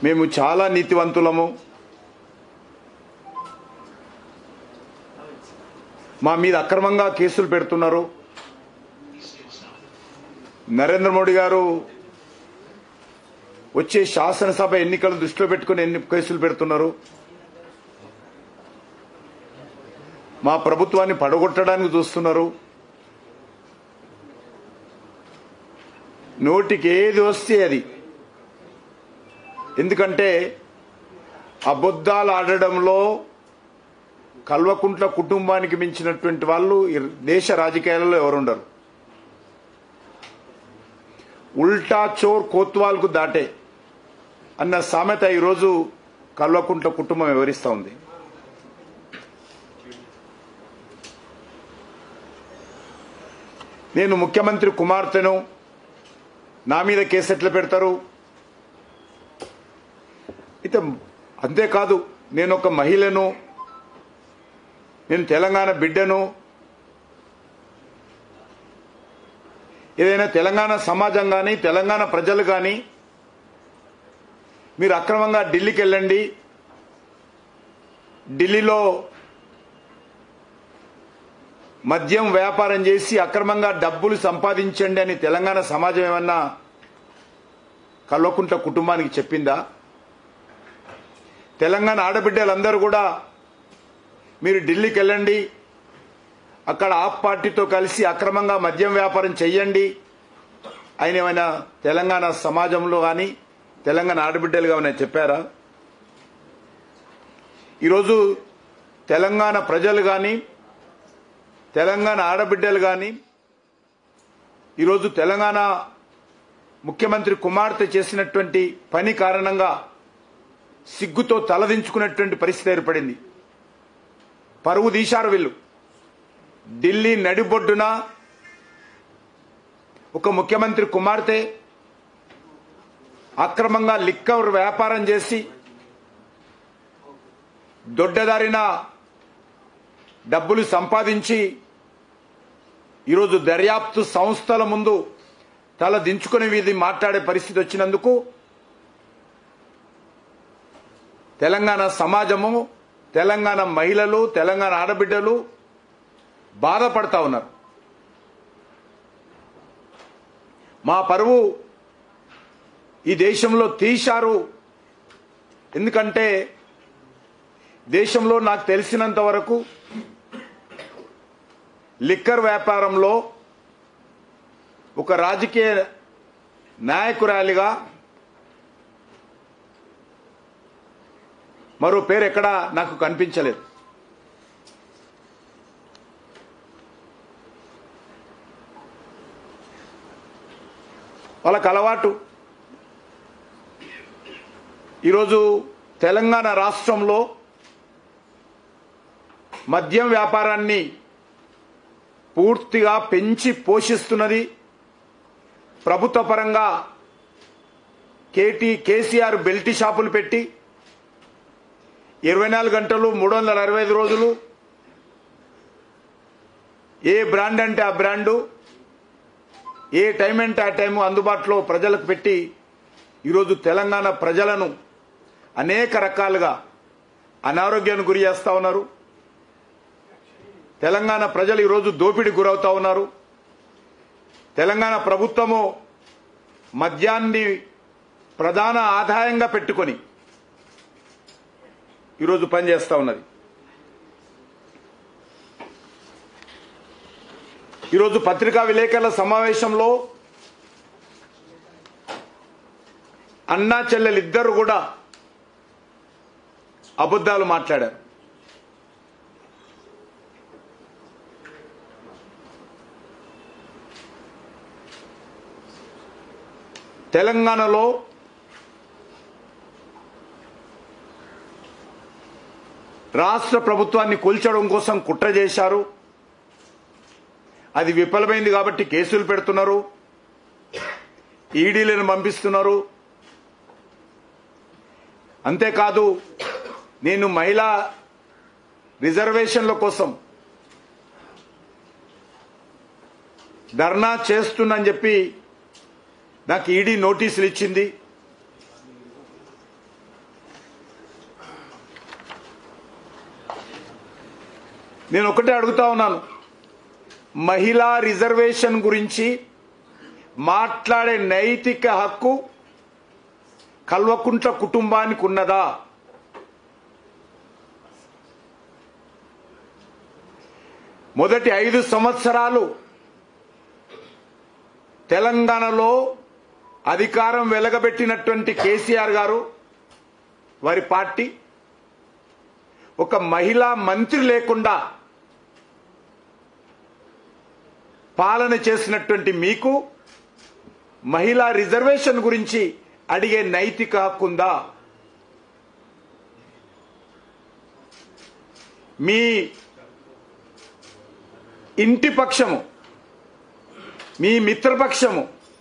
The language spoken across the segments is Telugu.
మేము చాలా నీతివంతులము మా మీద అక్రమంగా కేసులు పెడుతున్నారు నరేంద్ర మోడీ గారు వచ్చే శాసనసభ ఎన్నికలు దృష్టిలో పెట్టుకుని ఎన్ని కేసులు పెడుతున్నారు మా ప్రభుత్వాన్ని పడగొట్టడానికి చూస్తున్నారు నోటికి ఏది వస్తే అది ఎందుకంటే అబద్ధాలు ఆడడంలో కల్వకుంట్ల కుటుంబానికి మించినటువంటి వాళ్ళు ఈ దేశ రాజకీయాలలో ఎవరుండరు ఉల్టా చోర్ కోత్వాల్కు దాటే అన్న సామెత ఈరోజు కల్వకుంట్ల కుటుంబం వివరిస్తూ ఉంది నేను ముఖ్యమంత్రి కుమార్తెను నా మీద కేసు ఎట్లా పెడతారు అయితే అంతేకాదు నేను ఒక మహిళను నేను తెలంగాణ బిడ్డను ఏదైనా తెలంగాణ సమాజం కానీ తెలంగాణ ప్రజలు కానీ మీరు అక్రమంగా ఢిల్లీకి వెళ్ళండి ఢిల్లీలో మద్యం వ్యాపారం చేసి అక్రమంగా డబ్బులు సంపాదించండి అని తెలంగాణ సమాజం ఏమన్నా కల్వకుంట్ల కుటుంబానికి చెప్పిందా తెలంగాణ ఆడబిడ్డలందరూ కూడా మీరు ఢిల్లీకి వెళ్ళండి అక్కడ ఆప్ పార్టీతో కలిసి అక్రమంగా మద్యం వ్యాపారం చెయ్యండి ఆయన ఏమైనా తెలంగాణ సమాజంలో కానీ తెలంగాణ ఆడబిడ్డలుగా ఏమైనా చెప్పారా ఈరోజు తెలంగాణ ప్రజలు కానీ తెలంగాణ ఆడబిడ్డలు కానీ ఈరోజు తెలంగాణ ముఖ్యమంత్రి కుమార్తె చేసినటువంటి పని కారణంగా సిగ్గుతో తలదించుకున్నటువంటి పరిస్థితి ఏర్పడింది పరువు తీశారు వీళ్ళు ఢిల్లీ నడిబొడ్డున ఒక ముఖ్యమంత్రి కుమార్తె అక్రమంగా లిక్కర్ వ్యాపారం చేసి దొడ్డదారిన డబ్బులు సంపాదించి ఈరోజు దర్యాప్తు సంస్థల ముందు తల దించుకుని వీధి మాట్లాడే పరిస్థితి వచ్చినందుకు తెలంగాణ సమాజము తెలంగాణ మహిళలు తెలంగాణ ఆడబిడ్డలు బాధపడతా ఉన్నారు మా పరువు ఈ దేశంలో తీశారు ఎందుకంటే దేశంలో నాకు తెలిసినంత వరకు లిక్కర్ వ్యాపారంలో ఒక రాజకీయ నాయకురాలిగా మరో పేరు ఎక్కడా నాకు కనిపించలేదు వాళ్ళకు అలవాటు ఈరోజు తెలంగాణ రాష్ట్రంలో మద్యం వ్యాపారాన్ని పూర్తిగా పెంచి పోషిస్తున్నది ప్రభుత్వ పరంగా కేటీ కేసీఆర్ బెల్ట్ షాపులు పెట్టి ఇరవై నాలుగు గంటలు మూడు వందల అరవై ఐదు రోజులు ఏ బ్రాండ్ అంటే ఆ బ్రాండు ఏ టైం అంటే ఆ టైం అందుబాటులో ప్రజలకు పెట్టి ఈరోజు తెలంగాణ ప్రజలను అనేక రకాలుగా అనారోగ్యానికి గురి చేస్తా ఉన్నారు తెలంగాణ ప్రజలు ఈరోజు దోపిడీ గురవుతా ఉన్నారు తెలంగాణ ప్రభుత్వము మద్యాన్ని ప్రధాన ఆదాయంగా పెట్టుకొని ఈరోజు పనిచేస్తా ఉన్నది ఈరోజు పత్రికా విలేకరుల సమావేశంలో అన్నా చెల్లెలిద్దరు కూడా అబద్ధాలు మాట్లాడారు తెలంగాణలో రాష్ట్ర ప్రభుత్వాన్ని కూల్చడం కోసం కుట్ర చేశారు అది విఫలమైంది కాబట్టి కేసులు పెడుతున్నారు ఈడీలను పంపిస్తున్నారు అంతేకాదు నేను మహిళా రిజర్వేషన్ల కోసం ధర్నా చేస్తున్నని చెప్పి నాకు ఈడీ నోటీసులు ఇచ్చింది నేను ఒకటే అడుగుతా ఉన్నాను మహిళా రిజర్వేషన్ గురించి మాట్లాడే నైతిక హక్కు కల్వకుంట్ల కుటుంబానికి ఉన్నదా మొదటి ఐదు సంవత్సరాలు తెలంగాణలో అధికారం వెలగబెట్టినటువంటి కేసీఆర్ గారు వారి పార్టీ ఒక మహిళా మంత్రి లేకుండా పాలన చేసినటువంటి మీకు మహిళా రిజర్వేషన్ గురించి అడిగే నైతిక హక్కుందా మీ ఇంటి పక్షము మీ మిత్రపక్షము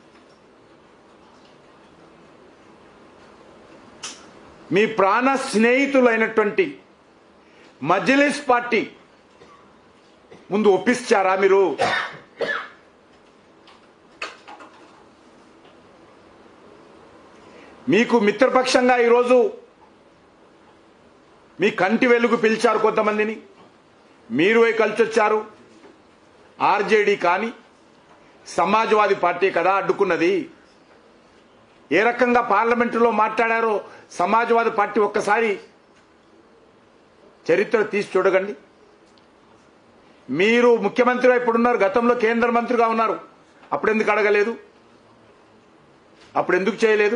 మీ ప్రాణ స్నేహితులైనటువంటి మజ్లిస్ పార్టీ ముందు ఒప్పించారా మీరు మీకు మిత్రపక్షంగా ఈరోజు మీ కంటి వెలుగు పిలిచారు కొంతమందిని మీరు పోయి కలిసి వచ్చారు ఆర్జేడీ కానీ సమాజ్వాదీ పార్టీ కదా అడ్డుకున్నది ఏ రకంగా పార్లమెంటులో మాట్లాడారో సమాజ్వాదీ పార్టీ ఒక్కసారి చరిత్ర తీసి చూడగండి మీరు ముఖ్యమంత్రిగా ఇప్పుడున్నారు గతంలో కేంద్ర మంత్రిగా ఉన్నారు అప్పుడు ఎందుకు అడగలేదు అప్పుడు ఎందుకు చేయలేదు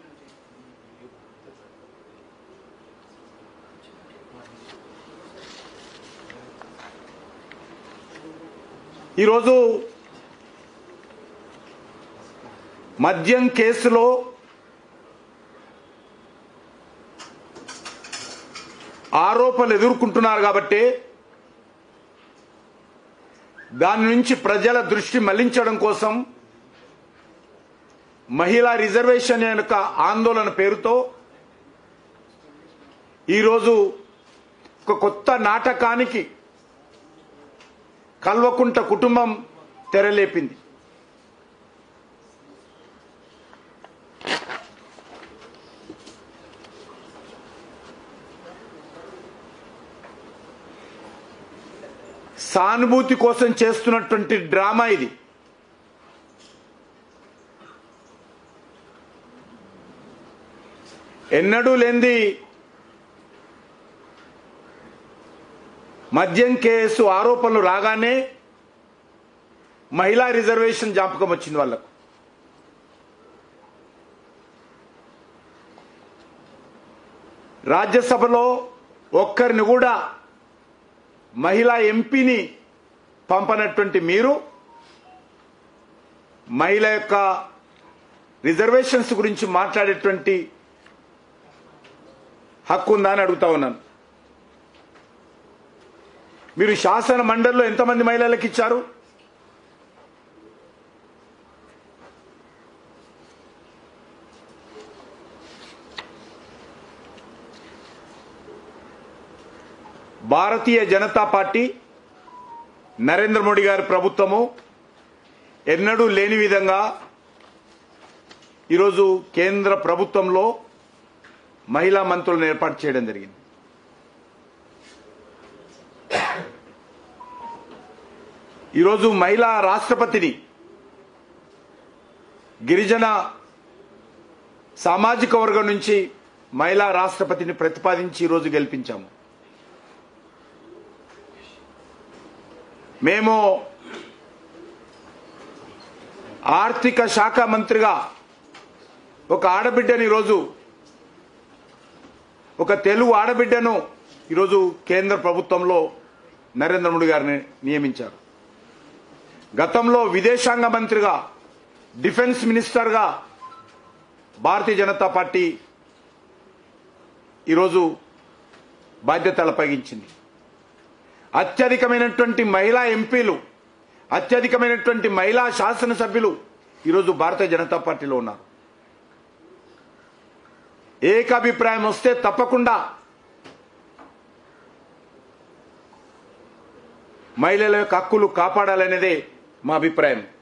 ఈరోజు మద్యం కేసులో ఆరోపణలు ఎదుర్కొంటున్నారు కాబట్టి దాని నుంచి ప్రజల దృష్టి మళ్లించడం కోసం మహిళా రిజర్వేషన్ యొక్క ఆందోళన పేరుతో ఈరోజు ఒక కొత్త నాటకానికి కల్వకుంట కుటుంబం తెరలేపింది సానుభూతి కోసం చేస్తున్నటువంటి డ్రామా ఇది ఎన్నడూ లేంది మద్యం కేసు ఆరోపణలు రాగానే మహిళా రిజర్వేషన్ జ్ఞాపకం వచ్చింది వాళ్ళకు రాజ్యసభలో ఒక్కరిని కూడా మహిళా ఎంపీని పంపనటువంటి మీరు మహిళ యొక్క రిజర్వేషన్స్ గురించి మాట్లాడేటువంటి హక్కు ఉందా అని అడుగుతా ఉన్నాను మీరు శాసన మండలిలో ఎంతమంది మహిళలకు ఇచ్చారు భారతీయ జనతా పార్టీ నరేంద్ర మోడీ గారి ప్రభుత్వము ఎన్నడూ లేని విధంగా ఈరోజు కేంద్ర ప్రభుత్వంలో మహిళా మంత్రులను ఏర్పాటు చేయడం జరిగింది ఈరోజు మహిళా రాష్ట్రపతిని గిరిజన సామాజిక వర్గం నుంచి మహిళా రాష్ట్రపతిని ప్రతిపాదించి ఈరోజు గెలిపించాము మేము ఆర్థిక శాఖ మంత్రిగా ఒక ఆడబిడ్డని ఈరోజు ఒక తెలుగు ఆడబిడ్డను ఈరోజు కేంద్ర ప్రభుత్వంలో నరేంద్ర మోడీ గారిని నియమించారు గతంలో విదేశాంగ మంత్రిగా డిఫెన్స్ మినిస్టర్గా భారతీయ జనతా పార్టీ ఈరోజు బాధ్యతలు అప్పగించింది అత్యధికమైనటువంటి మహిళా ఎంపీలు అత్యధికమైనటువంటి మహిళా శాసనసభ్యులు ఈరోజు భారతీయ జనతా పార్టీలో ఉన్నారు ఏకాభిప్రాయం వస్తే తప్పకుండా మహిళల యొక్క హక్కులు కాపాడాలనేదే మా అభిప్రాయం